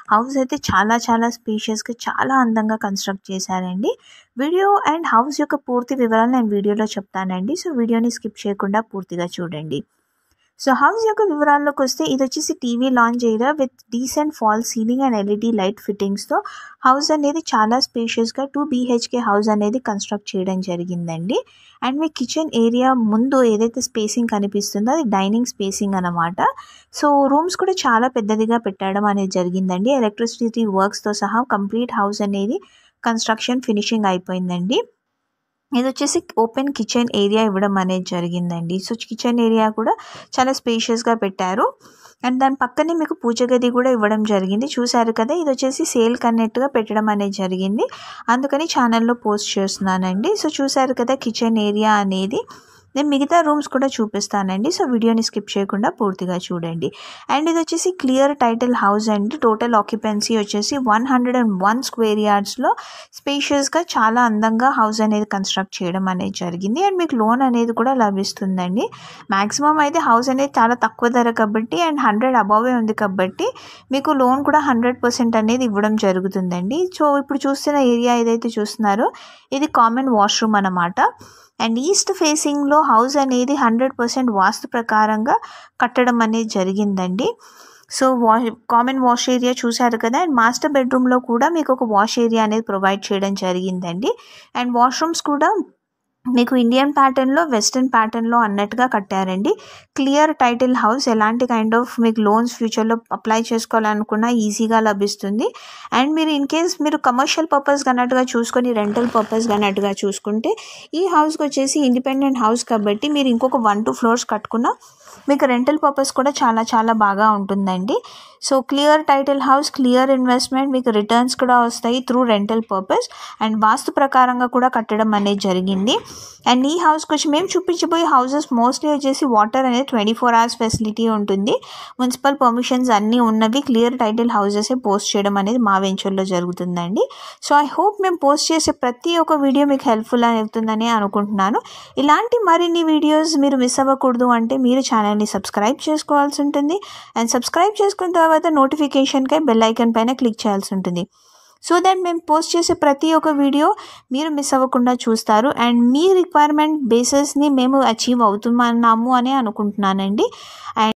house అయితే చాలా చాలా స్పేషియస్గా చాలా అందంగా కన్స్ట్రక్ట్ చేశారండి వీడియో అండ్ హౌస్ యొక్క పూర్తి వివరాలు నేను వీడియోలో చెప్తానండి సో వీడియోని స్కిప్ చేయకుండా పూర్తిగా చూడండి సో హౌస్ యొక్క వివరాల్లోకి వస్తే ఇది వచ్చేసి TV lounge area with decent fall ceiling and LED light ఫిట్టింగ్స్తో హౌస్ అనేది చాలా స్పేషియస్గా టూ బీహెచ్కే హౌస్ అనేది కన్స్ట్రక్ట్ చేయడం జరిగిందండి అండ్ మీ కిచెన్ ఏరియా ముందు ఏదైతే స్పేసింగ్ కనిపిస్తుందో అది డైనింగ్ స్పేసింగ్ అనమాట సో రూమ్స్ కూడా చాలా పెద్దదిగా పెట్టడం అనేది జరిగిందండి ఎలక్ట్రిసిటీ వర్క్స్తో సహా కంప్లీట్ హౌస్ అనేది కన్స్ట్రక్షన్ ఫినిషింగ్ అయిపోయిందండి ఇది వచ్చేసి ఓపెన్ కిచెన్ ఏరియా ఇవ్వడం అనేది జరిగిందండి సో కిచెన్ ఏరియా కూడా చాలా స్పేషియస్గా పెట్టారు అండ్ దాని పక్కనే మీకు పూజ గది కూడా ఇవ్వడం జరిగింది చూసారు కదా ఇది వచ్చేసి సేల్ కన్నెట్టుగా పెట్టడం అనేది జరిగింది అందుకని ఛానల్లో పోస్ట్ చేస్తున్నానండి సో చూసారు కదా కిచెన్ ఏరియా అనేది నేను మిగతా రూమ్స్ కూడా చూపిస్తానండి సో వీడియోని స్కిప్ చేయకుండా పూర్తిగా చూడండి అండ్ ఇది వచ్చేసి క్లియర్ టైటిల్ హౌస్ అండి టోటల్ ఆక్యుపెన్సీ వచ్చేసి one hundred and one square యార్డ్స్లో స్పేషియస్గా చాలా అందంగా హౌస్ అనేది కన్స్ట్రక్ట్ చేయడం అనేది జరిగింది అండ్ మీకు లోన్ అనేది కూడా లభిస్తుందండి మ్యాక్సిమం అయితే హౌస్ అనేది చాలా తక్కువ ధర కాబట్టి అండ్ హండ్రెడ్ అబవే ఉంది కాబట్టి మీకు లోన్ కూడా హండ్రెడ్ పర్సెంట్ అనేది ఇవ్వడం జరుగుతుందండి సో ఇప్పుడు చూస్తున్న ఏరియా ఏదైతే చూస్తున్నారో ఇది కామన్ వాష్రూమ్ అనమాట అండ్ ఈస్ట్ ఫేసింగ్లో హౌస్ అనేది హండ్రెడ్ పర్సెంట్ వాస్తు ప్రకారంగా కట్టడం అనేది జరిగిందండి సో వా కామన్ వాష్ ఏరియా చూశారు కదా అండ్ మాస్టర్ బెడ్రూమ్లో కూడా మీకు ఒక వాష్ ఏరియా అనేది ప్రొవైడ్ చేయడం జరిగిందండి అండ్ వాష్రూమ్స్ కూడా మీకు ఇండియన్ ప్యాటర్న్లో వెస్ట్రన్ ప్యాటర్న్లో అన్నట్టుగా కట్టారండి క్లియర్ టైటిల్ హౌస్ ఎలాంటి కైండ్ ఆఫ్ మీకు లోన్స్ ఫ్యూచర్లో అప్లై చేసుకోవాలనుకున్నా ఈజీగా లభిస్తుంది అండ్ మీరు ఇన్ కేస్ మీరు కమర్షియల్ పర్పస్ అన్నట్టుగా చూసుకొని రెంటల్ పర్పస్ అన్నట్టుగా చూసుకుంటే ఈ హౌస్కి వచ్చేసి ఇండిపెండెంట్ హౌస్ కాబట్టి మీరు ఇంకొక వన్ టూ ఫ్లోర్స్ కట్టుకున్నా మీకు రెంటల్ పర్పస్ కూడా చాలా చాలా బాగా ఉంటుందండి so clear title house clear investment మీకు రిటర్న్స్ కూడా వస్తాయి through rental purpose and vastu ప్రకారంగా కూడా కట్టడం అనేది జరిగింది అండ్ ఈ హౌస్కి వచ్చి మేము చూపించబోయే హౌసెస్ మోస్ట్లీ వచ్చేసి వాటర్ అనేది ట్వంటీ ఫోర్ అవర్స్ ఫెసిలిటీ ఉంటుంది మున్సిపల్ పర్మిషన్స్ అన్నీ ఉన్నవి క్లియర్ టైటిల్ హౌసెస్ పోస్ట్ చేయడం అనేది మా వెంచర్లో జరుగుతుందండి సో ఐ హోప్ మేము పోస్ట్ చేసే ప్రతి ఒక్క వీడియో మీకు హెల్ప్ఫుల్ అని అవుతుందని అనుకుంటున్నాను ఇలాంటి మరిన్ని వీడియోస్ మీరు మిస్ అవ్వకూడదు అంటే మీరు ఛానల్ని సబ్స్క్రైబ్ చేసుకోవాల్సి ఉంటుంది అండ్ సబ్స్క్రైబ్ చేసుకున్న తర్వాత నోటిఫికేషన్కై బెల్ ఐకన్ పైన క్లిక్ చేయాల్సి ఉంటుంది సో దట్ మేము పోస్ట్ చేసే ప్రతి ఒక్క వీడియో మీరు మిస్ అవ్వకుండా చూస్తారు అండ్ మీ రిక్వైర్మెంట్ బేసెస్ని మేము అచీవ్ అవుతున్నాము అని అనుకుంటున్నానండి అండ్